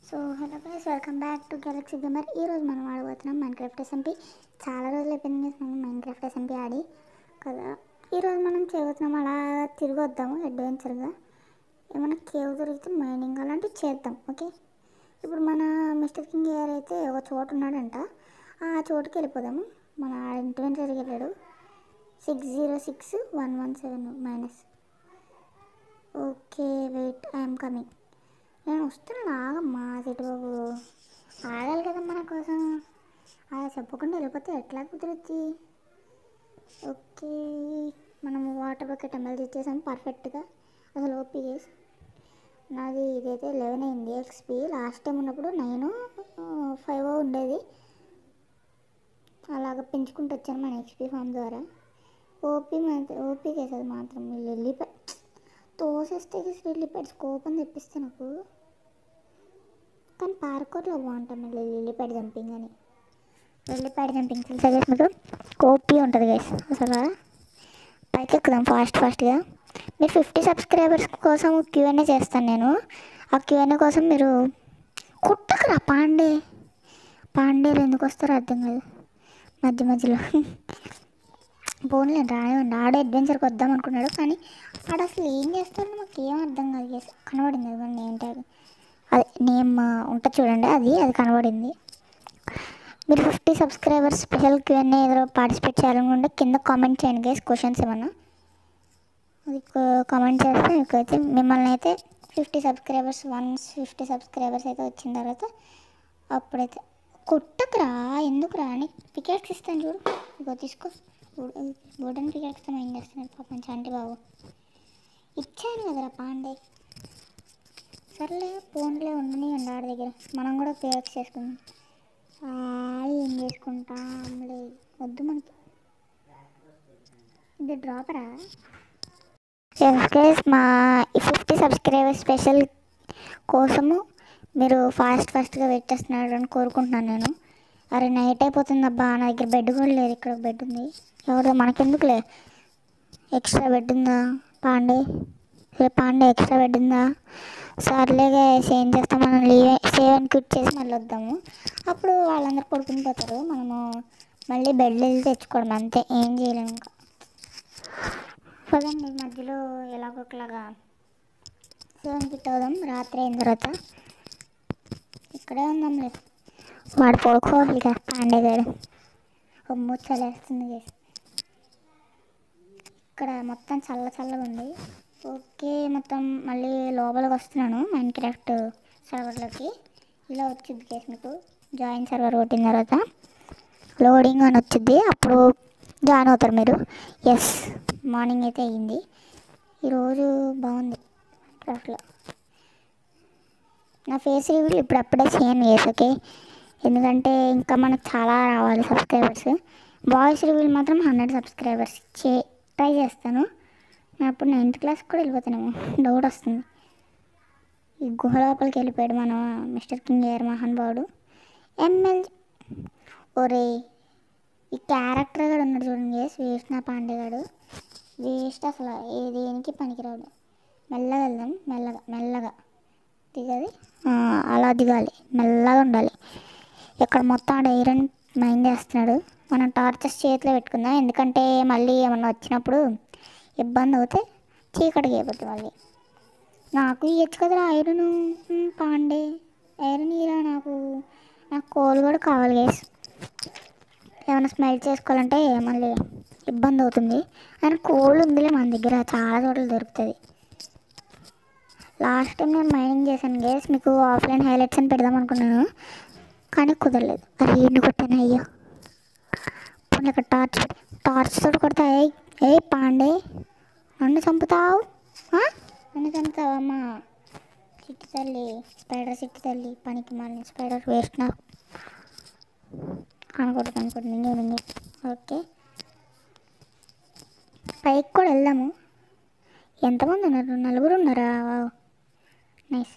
So hello guys welcome back to Galaxy Gamer ఈ రోజు మనం ఆడబోతున్నాం మైన్ క్రాఫ్ట్ ఎస్ఎంపీ చాలా రోజులు అయిపోయింది మనం మైన్ క్రాఫ్ట్ ఎస్ఎంపీ ఆడి కదా ఈరోజు మనం చేయబోతున్నాం అలా తిరిగి వద్దాము అడ్వెంచర్గా ఏమైనా కేవ్ దొరికితే మైనింగ్ అలాంటివి చేద్దాం ఓకే ఇప్పుడు మన మిస్టర్ కింగ్ గారు అయితే ఒక చోటు ఉన్నాడంట ఆ చోటుకి వెళ్ళిపోదాము మన అడ్వెంచర్కి వెళ్ళాడు six zero six one one seven minus okay wait I'm coming నేను వస్తున్నాను ఆగమ్మా సిటీ బాబు ఆగాలి కదా మన కోసం అలా చెప్పకుండా వెళ్ళిపోతే ఎట్లా కుదురుద్ది ఓకే మనము వాటర్ బకెట్ ఎమ్మెల్యే ఇచ్చేసాము పర్ఫెక్ట్గా అసలు ఓపీ చేసి నాది ఇదైతే లెవెన్ అయింది ఎక్స్పీ లాస్ట్ టైం ఉన్నప్పుడు నైన్ ఫైవ్ ఉండేది అలాగ పెంచుకుంటూ వచ్చాను మన ఎక్స్పీ ఫామ్ ద్వారా ఓపీ మాత్రం ఓపీ చేసేది మాత్రం వీళ్ళు వెళ్ళిపోయి తోసేస్తే వెళ్ళిపోయాడు స్కోప్ అని తెప్పిస్తే నాకు కానీ పార్కోర్లో బాగుంటాం మళ్ళీ లిల్లీపాడ్ జంపింగ్ అని లిల్లీపాడ్ జంపింగ్ తెలుసా గైస్ మీకు ఓపీ ఉంటుంది గైస్ అసలు పైకి ఎక్కుదాం ఫాస్ట్ ఫాస్ట్గా మీరు ఫిఫ్టీ సబ్స్క్రైబర్స్ కోసం క్యూఎన్ఏ చేస్తాను నేను ఆ క్యూఎన్ఏ కోసం మీరు కుట్టకురా పాండే పాండేలు ఎందుకు వస్తారో అర్థం కాదు మధ్య మధ్యలో పోన్లేండి రానివ్వండి ఆడే అడ్వెంచర్కి వద్దాం అనుకున్నాడు కానీ ఆడ అసలు ఏం చేస్తాడో మాకు ఏం అర్థం కాదు గైస్ కనబడింది అది నేమ్ ట్యాగ్ అది నేమ్ ఉంటుంది చూడండి అది అది కనబడింది మీరు ఫిఫ్టీ సబ్స్క్రైబర్స్ స్పెషల్ క్యూఎన్ఏ ఏదో పార్టిసిపేట్ చేయాలనుకుంటే కింద కామెంట్ చేయండి గైస్ క్వశ్చన్స్ ఏమన్నా అది కామెంట్ చేస్తే మీకు అయితే మిమ్మల్ని అయితే fifty subscribers once fifty subscribers అయితే వచ్చిన తర్వాత అప్పుడైతే కొట్టకురా ఎందుకురా అని పికెట్స్ ఇస్తాను చూడు ఇగో తీసుకో వుడెన్ పికెట్స్తో ఏం చేస్తున్నాడు పాపం చంటి బాబు ఇచ్చాను కదరా పాండే సర్లే ఫోన్లే ఉండని అండి ఆడ దగ్గర మనం కూడా పికెట్స్ చేసుకుందాం ఆ, ఏం చేసుకుంటాంలే వద్దు మనకి ఇది డ్రాపరా ఎస్ మా ఫిఫ్టీ సబ్స్క్రైబర్ స్పెషల్ కోసము మీరు ఫాస్ట్ ఫాస్ట్గా వెయిట్ చేస్తున్నారు అని కోరుకుంటున్నాను నేను అరే నైట్ అయిపోతుంది అబ్బా నా దగ్గర బెడ్ కూడా లేదు ఇక్కడ బెడ్ ఉంది ఎవరు మనకెందుకులే ఎక్స్ట్రా బెడ్ ఉందా పాండే రే పాండే ఎక్స్ట్రా బెడ్ ఉందా సర్లేగా ఏం చేస్తాం మనం లీవ్ సేవ్ అని క్విట్ చేసి మళ్ళీ వద్దాము అప్పుడు వాళ్ళందరూ పడుకుని పోతారు మనము మళ్ళీ బెడ్ వెళ్ళి తెచ్చుకోవడం అంతే ఏం చేయలేము ఇంకా పదండి మధ్యలో ఎలాగొకలాగా సేవన్ కిట్ అవుదాం రాత్రి అయిన తర్వాత ఇక్కడే ఉందాంలే వాడు పడుకోవాలి ఇక పాండే గారు ఒమ్ము చలేస్తుంది guys. ఇక్కడ మొత్తం చల్ల చల్లగా ఉంది ఓకే మొత్తం మళ్ళీ లోపలికి వస్తున్నాను మైన్ క్రాఫ్ట్ సర్వర్లోకి ఇలా వచ్చింది కేసు మీకు జాయిన్ సర్వర్ కొట్టిన తర్వాత లోడింగ్ అని వచ్చింది అప్పుడు జాయిన్ అవుతారు మీరు ఎస్ మార్నింగ్ అయితే అయ్యింది ఈరోజు బాగుంది క్రాఫ్ట్లో నా ఫేస్ రివ్యూ ఇప్పుడు అప్పుడే చేయను చేసి ఓకే ఎందుకంటే ఇంకా మనకు చాలా రావాలి సబ్స్క్రైబర్స్ వాయిస్ రివ్యూలు మాత్రం హండ్రెడ్ సబ్స్క్రైబర్స్ చే ట్రై చేస్తాను నేను అప్పుడు నైన్త్ క్లాస్కి కూడా వెళ్ళిపోతానేమో డౌట్ వస్తుంది ఈ గుహ లోపలికి వెళ్ళిపోయాడు మన మిస్టర్ కింగ్ ఏర్ మహానుభావుడు ఎంఎల్ ఒరే ఈ క్యారెక్టర్ కూడా ఉన్నాడు చూడండి వేస్ట్ నా పాండే గాడు వేస్ట్ అసలు ఏ దేనికి పనికిరాడు మెల్లగా వెళ్దాం మెల్లగా మెల్లగా దిగది ఆ, అలా దిగాలి మెల్లగా ఉండాలి ఇక్కడ మొత్తం ఆడ ఐరన్ మైన్ చేస్తున్నాడు మనం టార్చెస్ చేతిలో పెట్టుకుందాం ఎందుకంటే మళ్ళీ ఏమన్నా వచ్చినప్పుడు ఇబ్బంది అవుతే చీకటికి అయిపోతుంది మళ్ళీ నాకు ఇవ్వచ్చు కదరా ఐరన్ పాండే ఐరన్ ఇరా నాకు నాకు కోల్ కూడా కావాలి గేస్ ఏమైనా స్మెల్ చేసుకోవాలంటే మళ్ళీ ఇబ్బంది అవుతుంది అయినా కోల్ ఉందిలే మన దగ్గర చాలా చోట్ల దొరుకుతుంది లాస్ట్ టైం నేను మైనింగ్ చేశాను గేస్ మీకు ఆఫ్లైన్ హైలైట్స్ అని పెడదాం అనుకున్నాను కానీ కుదరలేదు అది ఎండు కొట్టాను అయ్యో ఇప్పుడు ఇక్కడ టార్చ్ టార్చ్ తోటి కొడతా ఏ ఏ పాండే నన్ను చంపుతావు ఆ? నన్ను చంపుతావా అమ్మా చిట్టి తల్లి స్పైడర్ చిట్టి తల్లి పనికి మళ్ళీ స్పైడర్ వేస్ట్ నాకు కనకూడదు కనకూడదు మింగే మింగే ఓకే పైకి కూడా వెళ్దాము ఎంతమంది ఉన్నారు నలుగురు ఉన్నారా నైస్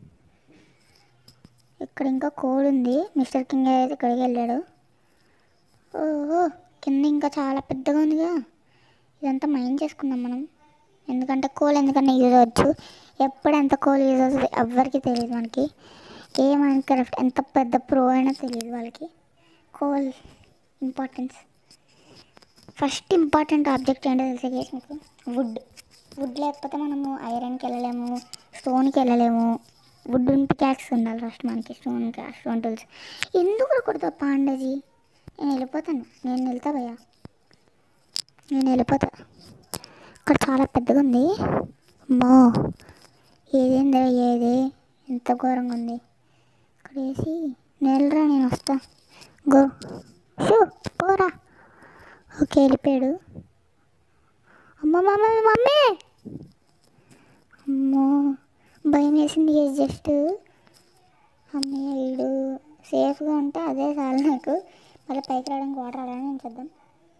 ఇక్కడ ఇంకా కోడ్ ఉంది మిస్టర్ కింగ్ అయితే ఇక్కడికి వెళ్ళాడు ఓహో కింద ఇంకా చాలా పెద్దగా ఉందిగా ఇదంతా మైన్ చేసుకుందాం మనం ఎందుకంటే కోల్ ఎందుకన్నా యూజ్ అవ్వచ్చు ఎప్పుడు ఎంత కోల్ యూజ్ అవుతుంది ఎవ్వరికి తెలియదు మనకి ఏ మైండ్ క్రాఫ్ట్ ఎంత పెద్ద ప్రో అయినా తెలియదు వాళ్ళకి coal importance first important object ఏంటో తెలిసే కేసు మీకు వుడ్ వుడ్ లేకపోతే మనము ఐరన్కి వెళ్ళలేము స్టోన్కి వెళ్ళలేము వుడ్ పికాక్స్ ఉండాలి ఫస్ట్ మనకి స్టోన్ స్టోన్ టూల్స్ ఎందుకు కొడతా పాండజీ నేను వెళ్ళిపోతాను నేను వెళ్తా భయ్యా నేను వెళ్ళిపోతా ఇక్కడ చాలా పెద్దగా ఉంది అమ్మో ఏదేందా ఏది ఎంత ఘోరంగా ఉంది ఇక్కడ వేసి నేలరా నేను వస్తా గో షూ పోరా ఓకే వెళ్ళిపోయాడు అమ్మ మమ్మీ మమ్మీ అమ్మో భయం వేసింది జస్ట్ అమ్మయ్య వీడు సేఫ్గా ఉంటే అదే చాలు నాకు మళ్ళీ పైకి రావడానికి వాటర్ రావడానికి నేను చేద్దాం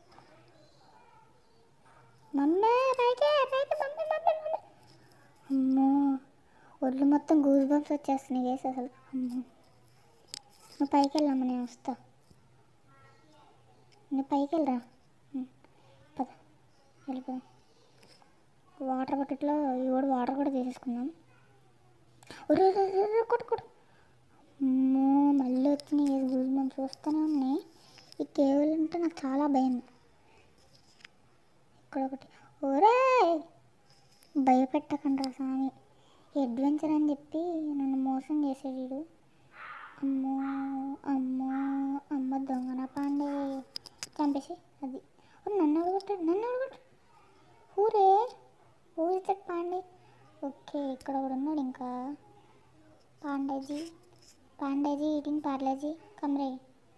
మమ్మీ పైకి పైకి మమ్మీ మమ్మీ మమ్మీ అమ్మో ఒళ్ళు మొత్తం గూస్ బంప్స్ వచ్చేస్తున్నాయి వేసి అసలు అమ్మో నువ్వు పైకి వెళ్ళమ్మా నేను వస్తా నువ్వు పైకి వెళ్ళరా ఉం, పద వెళ్ళిపోదాం వాటర్ బకెట్లో ఈ కూడా వాటర్ కూడా తీసేసుకుందాం ఒరే ఒరే, ఒరే, ఒరే, కొట్టు కొట్టు అమ్మో మళ్ళీ వచ్చినాయి ఏది గూస్ బంప్స్ వస్తూనే ఉన్నాయి ఈ కేవలం అంటే నాకు చాలా భయం ఇక్కడ ఒకటి ఒరే భయపెట్టకండి రా స్వామి అడ్వెంచర్ అని చెప్పి నన్ను మోసం చేసాడు వీడు అమ్మో అమ్మో అమ్మ దొంగన పాండే చంపేసి అది ఓ, నన్ను అడుగుతాడు నన్ను అడుగుతాడు ఊరే ఊరితడు పాండే ఓకే ఇక్కడ ఒకడు ఉన్నాడు ఇంకా పాండేజీ పాండేజీ ఈటింగ్ పార్లేజీ కమ్రే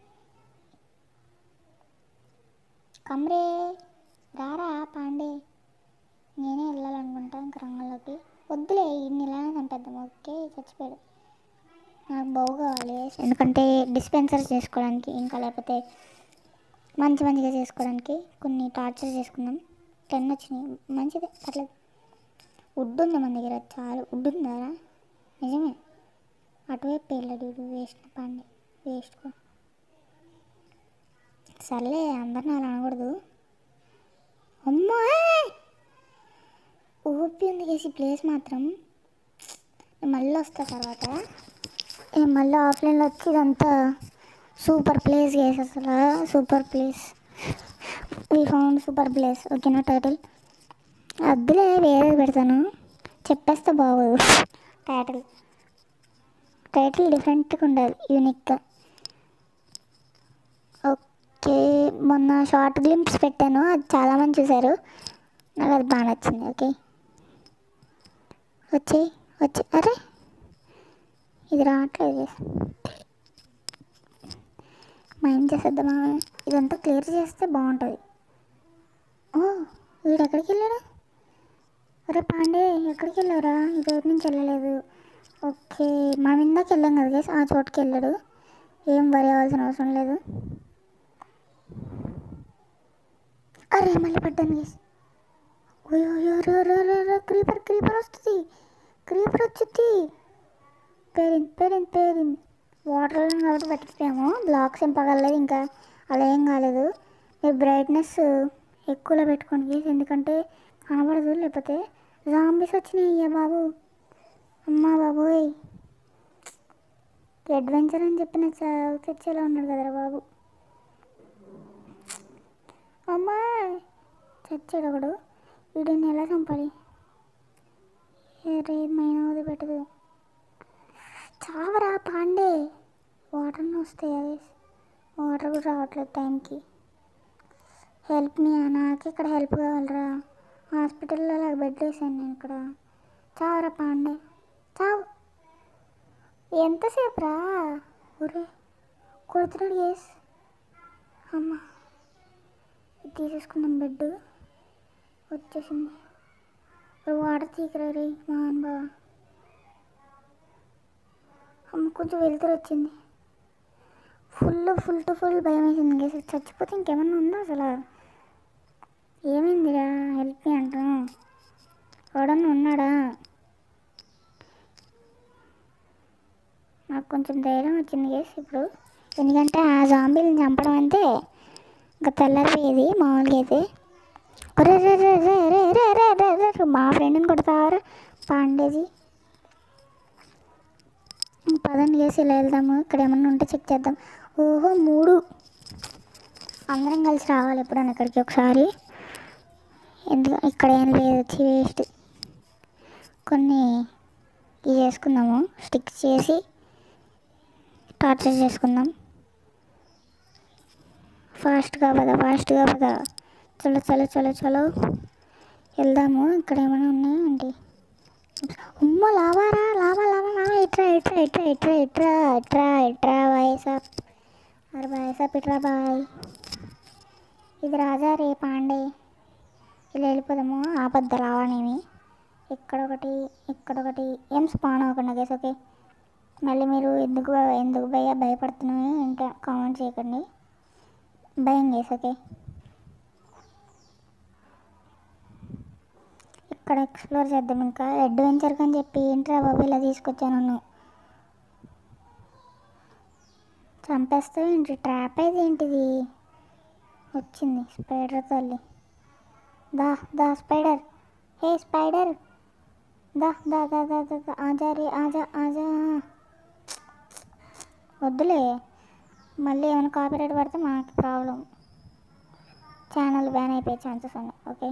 కమ్రే రారా పాండే నేనే వెళ్ళాలనుకుంటా ఇంకా రంగంలోకి వద్దులే ఇన్ని ఇలానే చంపేద్దాం ఓకే చచ్చిపోయాడు నాకు బాగు కావాలి ఎందుకంటే డిస్పెన్సర్ చేసుకోవడానికి ఇంకా లేకపోతే మంచి మంచిగా చేసుకోవడానికి కొన్ని టార్చర్ చేసుకుందాం టెన్ వచ్చినాయి మంచిదే పర్లేదు వుడ్ ఉంది మన దగ్గర చాలు వుడ్ ఉందారా నిజమే అటువైపు వెళ్ళాడు వేస్ట్ పండి వేస్ట్ సర్లే అందరిని అలా అనకూడదు అమ్మా ఓపి ఉంది చేసి ప్లేస్ మాత్రం నేను మళ్ళీ వస్తా తర్వాత నేను మళ్ళీ ఆఫ్లైన్లో వచ్చి ఇదంతా సూపర్ ప్లేస్ చేసి అసలు super place we found super place ఓకేనా టైటిల్ అద్దులే వేరేది పెడతాను చెప్పేస్తే బాగోదు టైటిల్ టైటిల్ డిఫరెంట్గా ఉండాలి యూనిక్గా ఓకే మొన్న షార్ట్ గ్లింప్స్ పెట్టాను అది చాలామంది చూశారు నాకు అది బాగా నచ్చింది ఓకే వచ్చి వచ్చి అరే ఇది రావట్లేదు మైండ్ చేసేద్దామా ఇదంతా క్లియర్ చేస్తే బాగుంటుంది ఓ వీడు ఎక్కడికి వెళ్ళాడు అరే పాండే ఎక్కడికి వెళ్ళారా ఇటు నుంచి వెళ్ళలేదు ఓకే మనం ఇందాక వెళ్ళాం కదా గైస్ ఆ చోటుకి వెళ్ళాడు ఏం వరి అవ్వాల్సిన అవసరం లేదు అరే మళ్ళీ పడ్డాను గైస్ క్రీపర్ క్రీపర్ వస్తుంది క్రీపర్ వచ్చింది పేరింది పేరింది పేరింది వాటర్ కాబట్టి బతికిపోయాము బ్లాక్స్ ఏం పగలలేదు ఇంకా అలా ఏం కాలేదు మీరు బ్రైట్నెస్ ఎక్కువలో పెట్టుకోండి guys. ఎందుకంటే కనబడదు లేకపోతే జాంబీస్ వచ్చినాయి అయ్యా బాబు అమ్మా బాబోయ్ అడ్వెంచర్ అని చెప్పిన చ- చర్చలో ఉన్నాడు కదరా బాబు అమ్మా చచ్చాడు ఒకడు వీడిని ఎలా చంపాలి రే మైనది పెట్టదు చావరా పాండే వాటర్ వస్తాయి అది వాటర్ కూడా రావట్లేదు టైంకి హెల్ప్ మీ నాకు ఇక్కడ హెల్ప్ కావాలరా హాస్పిటల్లో అలా బెడ్ వేసాను నేను ఇక్కడ చావరా పాండే చావు ఎంతసేపు రా ఒరే కొడుతున్నాడు ఎస్ అమ్మ ఇది తీసేసుకున్నాం బెడ్ వచ్చేసింది ఇప్పుడు వాటర్ తీకరా రే మోహన్ బాబా అమ్మ కొంచెం వెళ్తురు వచ్చింది ఫుల్ ఫుల్ టు ఫుల్ భయం వేసింది గేసి చచ్చిపోతే ఇంకేమన్నా ఉందా అసలు ఏమైందిరా హెల్ప్ మీ అంటాను ఎవడన్నా ఉన్నాడా నాకు కొంచెం ధైర్యం వచ్చింది గేస్ ఇప్పుడు ఎందుకంటే ఆ జాంబీని చంపడం అంటే ఇంకా తెల్లారిపోయేది మామూలుగా అయితే ఒరే రే రే రే రే రే రే రే రే రే మా ఫ్రెండ్ని కొడతారు పాండేజీ పదండి వేసి ఇలా వెళ్దాము ఇక్కడ ఏమన్నా ఉంటే చెక్ చేద్దాం ఓహో మూడు అందరం కలిసి రావాలి ఎప్పుడన్నా ఇక్కడికి ఒకసారి ఎందుకు ఇక్కడ ఏం లేదు వచ్చి వేస్ట్ కొన్ని ఇది చేసుకుందాము స్టిక్స్ చేసి టార్చర్ చేసుకుందాం ఫాస్ట్గా పద ఫాస్ట్గా పద చలో చలో చలో చలో వెళ్దాము ఇక్కడ ఏమైనా ఉన్నాయా ఏంటి ఉమ్మ లావారా లావా లావా లావా ఇట్రా ఇట్రా ఇట్రా ఇట్రా ఇట్రా ఇట్రా ఇట్రా బాయ్ సాప్ అరే బాయ్ సాప్ ఇట్రా బాయ్ ఇది రాజా రే పాండే ఇలా వెళ్ళిపోదాము ఆపద్ద రావానేమి ఇక్కడ ఒకటి ఇక్కడ ఒకటి ఏం స్పాన్ అవ్వకుండా గేస్ ఓకే మళ్ళీ మీరు ఎందుకు ఎందుకు భయ భయపడుతున్నాయి ఇంకా కామెంట్ చేయకండి భయం చేసి ఓకే ఇక్కడ ఎక్స్ప్లోర్ చేద్దాం ఇంకా అడ్వెంచర్ అని చెప్పి ఏంట్రా బాబు ఇలా తీసుకొచ్చాను నన్ను చంపేస్తే ఏంటి ట్రాప్ అయితే ఏంటిది వచ్చింది స్పైడర్ తల్లి దా దా స్పైడర్ హే స్పైడర్ దా దా దా దా దా దా ఆజా రే ఆజా ఆజా వద్దులే మళ్ళీ ఏమైనా కాపీరైట్ పడితే మాకు ప్రాబ్లం ఛానల్ బ్యాన్ అయిపోయే ఛాన్సెస్ ఉన్నాయి ఓకే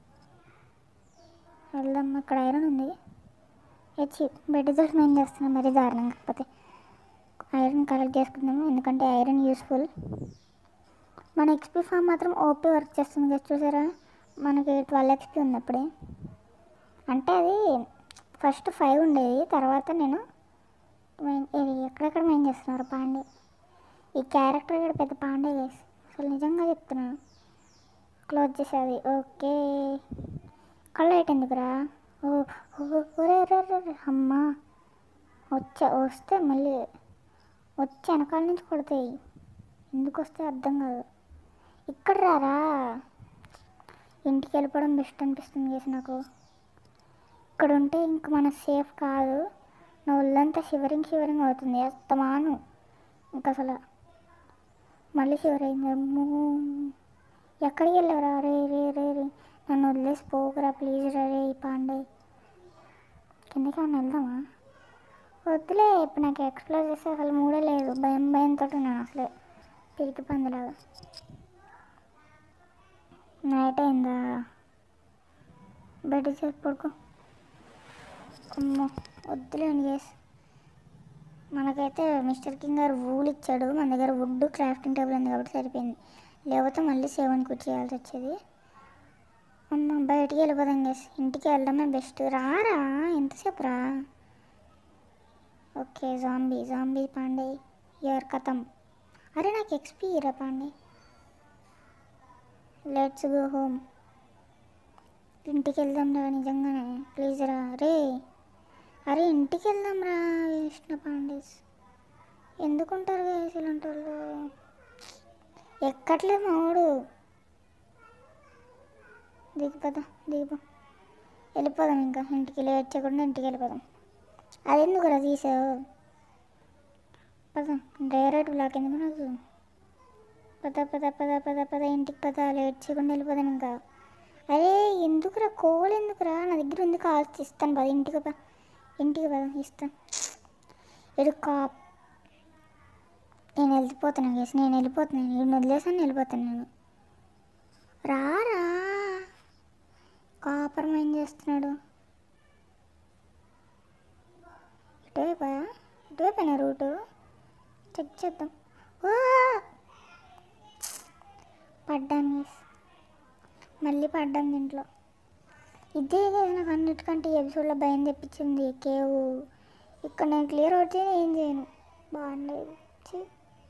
వెళ్దాం అక్కడ ఐరన్ ఉంది హెచ్ బెడ్ దోష ఏం చేస్తున్నాం మరీ దారుణం కాకపోతే ఐరన్ కలెక్ట్ చేసుకుందాము ఎందుకంటే ఐరన్ యూస్ఫుల్ మన ఎక్స్పీ ఫామ్ మాత్రం ఓపీ వర్క్ చేస్తుంది కదా చూసారా మనకి ట్వెల్వ్ ఎక్స్పీ ఉంది అప్పుడే అంటే అది ఫస్ట్ ఫైవ్ ఉండేది తర్వాత నేను మెయిన్- ఇది ఎక్కడెక్కడ మెయిన్ చేస్తున్నారు పాండే ఈ క్యారెక్టర్ ఇక్కడ పెద్ద పాండే చేసి అసలు నిజంగా చెప్తున్నాను క్లోజ్ చేసేది ఓకే కళ్ళు లైట్ ఎందుకురా ఓ ఓ, ఒరే ఒరే ఒరే, ఒరే, అమ్మా వచ్చా వస్తే మళ్ళీ వచ్చి వెనకాల నుంచి కొడతాయి ఎందుకు వస్తే అర్థం కాదు ఇక్కడ రారా ఇంటికి వెళ్ళిపోవడం బెస్ట్ అనిపిస్తుంది చేసి నాకు ఇక్కడ ఉంటే ఇంక మన సేఫ్ కాదు నా ఒళ్ళంతా షివరింగ్ షివరింగ్ అవుతుంది అస్తమాను ఇంకా అసలు మళ్ళీ షివర్ అయింది అమ్మో ఎక్కడికి వెళ్ళారా రే రే రే రే నన్ను వదిలేసి పోకురా ప్లీజ్ రా రే పాండే కిందకి ఏమన్నా వెళ్దామా వద్దులే ఇప్పుడు నాకు ఎక్స్ప్లోర్ చేస్తే అసలు మూడే లేదు భయం భయంతో ఉన్నాను అసలే పిరికి పందిలాగా నైట్ అయిందా బెడ్ చేసి పడుకో అమ్మో వద్దులేండి గేస్ మనకైతే మిస్టర్ కింగ్ గారు వూల్ ఇచ్చాడు మన దగ్గర వుడ్ క్రాఫ్టింగ్ టేబుల్ ఉంది కాబట్టి సరిపోయింది లేకపోతే మళ్ళీ సెవెన్ కూర్చేయాల్సి వచ్చేది అమ్మ బయటికి వెళ్ళిపోదాం గేస్ ఇంటికి వెళ్ళడమే బెస్ట్ రారా ఎంతసేపు రా okay zombie zombie Pandey your కథం అరే నాకు ఎక్స్పీ రా పాండే లెట్స్ గో హోమ్ ఇంటికి వెళ్దాం రా నిజంగానే ప్లీజ్ రా రే అరే ఇంటికి వెళ్దాం రా విష్ణు పాండేస్ ఎందుకుంటారు guys ఇలాంటి వాళ్ళు ఎక్కట్లే మావాడు దిగిపోదా దిగిపో వెళ్ళిపోదాం ఇంకా ఇంటికి లేట్ చేయకుండా ఇంటికి వెళ్ళిపోదాం అది ఎందుకు రా తీసావు పద డైరెక్ట్ బ్లాక్ ఎందుకు నాకు పద పద పద పద పద ఇంటికి పద లేట్ చేయకుండా వెళ్ళిపోదాం ఇంకా అరే ఎందుకురా కోల్ ఎందుకురా నా దగ్గర ఉంది కాల్చి ఇస్తాను పద ఇంటికి పద ఇంటికి పద ఇస్తాను ఇడు కా నేను వెళ్ళిపోతాను గేసి నేను వెళ్ళిపోతున్నాను నేను వదిలేసాను వెళ్ళిపోతాను నేను రారా కాపరం ఏం చేస్తున్నాడు ఇటువైపా ఇటువైపోయినా రూటు చెక్ చేద్దాం ఓ! పడ్డాను మిస్ మళ్ళీ పడ్డాను దీంట్లో ఇదే కదా నాకు అన్నిటికంటే ఈ ఎపిసోడ్లో భయం తెప్పించింది కేవ్ ఇక్కడ నేను క్లియర్ అవుతే ఏం చేయను బాగుండేది ఛీ.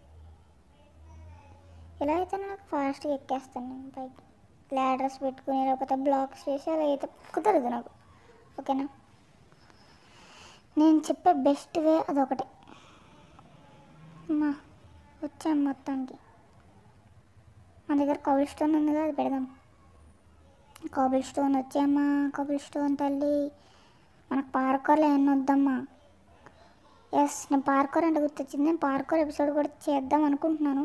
ఇలా అయితే నాకు ఫాస్ట్గా ఎక్కేస్తాను నేను పైకి ల్యాడర్స్ పెట్టుకుని లేకపోతే బ్లాక్స్ వేసి అలా అయితే కుదరదు నాకు ఓకేనా నేను చెప్పే బెస్ట్ వే అదొకటే అమ్మా వచ్చాం మొత్తానికి మా దగ్గర కౌల్ స్టోన్ ఉంది కదా అది పెడదాం కౌబుల్ స్టోన్ వచ్చామ్మా కౌబుల్ స్టోన్ తల్లి మనకు పార్కర్లో ఏమన్నా వద్దమ్మా ఎస్ నేను పార్కర్ అంటే గుర్తొచ్చింది నేను పార్కర్ ఎపిసోడ్ కూడా చేద్దాం అనుకుంటున్నాను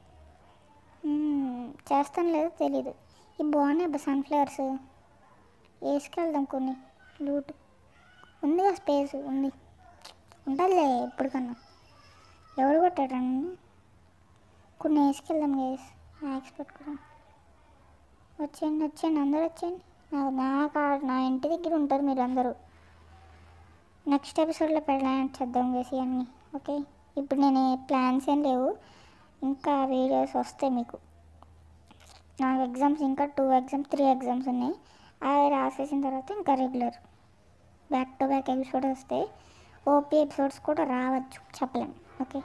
మ్మ్, చేస్తాను లేదో తెలీదు ఇవి బాగున్నాయి అబ్బా సన్ఫ్లవర్స్ వేసుకెళ్దాం కొన్ని లూట్ ఉంది కదా స్పేస్ ఉంది ఉంటుందిలే ఎప్పటికన్నా ఎవరు కొట్టాడు నన్ను కొన్ని వేసుకెళ్దాం గేస్ మ్యాక్స్ పెట్టుకున్నాం వచ్చేయండి వచ్చేయండి అందరూ వచ్చేయండి నా నా కా- నా ఇంటి దగ్గర ఉంటారు మీరు అందరూ నెక్స్ట్ ఎపిసోడ్లో ప్లాన్ చేద్దాం వేసి అన్నీ ఓకే ఇప్పుడు నేను ప్లాన్స్ ఏం లేవు ఇంకా వీడియోస్ వస్తాయి మీకు నాకు ఎగ్జామ్స్ ఇంకా టూ ఎగ్జామ్స్ త్రీ ఎగ్జామ్స్ ఉన్నాయి అవి రాసేసిన తర్వాత ఇంకా regular back to back episode వస్తాయి ఓపీ ఎపిసోడ్స్ కూడా రావచ్చు చెప్పలేం ఓకే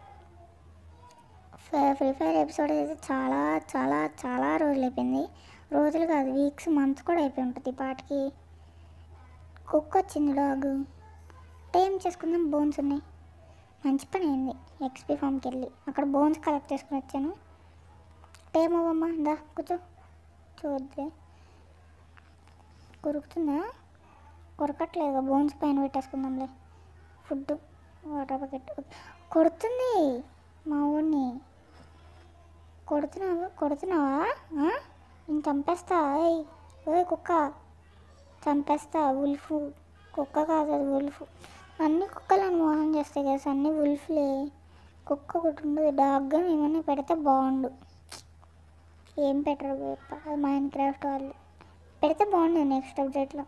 ఫ్రీ ఫైర్ ఎపిసోడ్ అయితే చాలా చాలా చాలా రోజులు అయిపోయింది రోజులు కాదు వీక్స్ మంత్స్ కూడా అయిపోయి ఉంటుంది ఈ పాటికి కుక్క వచ్చింది డాగ్ టైం చేసుకుందాం బోన్స్ ఉన్నాయి మంచి పని అయింది ఎక్స్పీ ఫామ్కి వెళ్ళి అక్కడ బోన్స్ కలెక్ట్ చేసుకుని వచ్చాను టైం అవ్వమ్మా దా కూర్చో చూద్దే కొరుకుతుందా కొరకట్లేదు బోన్స్ పైన పెట్టేసుకుందాంలే ఫుడ్ వాటర్ బకెట్ కొడుతుంది మా ఊడిని కొడుతున్నావా కొడుతున్నావా ఆ? నేను చంపేస్తా ఏయ్ ఓయ్ కుక్క చంపేస్తా ఉల్ఫ్ కుక్క కాదు అది ఉల్ఫ్ అన్ని కుక్కలను మోసం చేస్తాయి కదా అన్ని ఉల్ఫ్లే కుక్క ఒకటి ఉండదు డాగ్ ఏమన్నా పెడితే బాగుండు ఏం పెట్టరు మైండ్ క్రాఫ్ట్ వాళ్ళు పెడితే బాగుండు నెక్స్ట్ అప్డేట్లో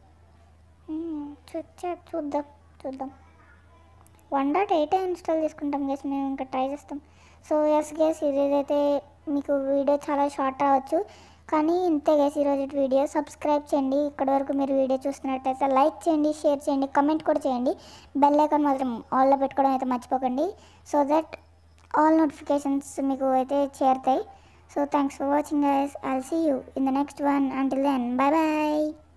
చూచా చూద్దాం చూద్దాం వన్ డాట్ ఎయిట్ ఇన్స్టాల్ చేసుకుంటాం గేస్ మేము ఇంకా ట్రై చేస్తాం సో ఎస్ గేస్ ఇదైతే మీకు వీడియో చాలా షార్ట్ రావచ్చు కానీ ఇంతే గేస్ ఈరోజు వీడియో సబ్స్క్రైబ్ చేయండి ఇక్కడ వరకు మీరు వీడియో చూస్తున్నట్టయితే లైక్ చేయండి షేర్ చేయండి కమెంట్ కూడా చేయండి బెల్ ఐకాన్ మాత్రం ఆల్లో పెట్టుకోవడం అయితే మర్చిపోకండి సో దట్ ఆల్ నోటిఫికేషన్స్ మీకు అయితే చేరుతాయి so thanks for watching guys I'll see you in the next one until then bye bye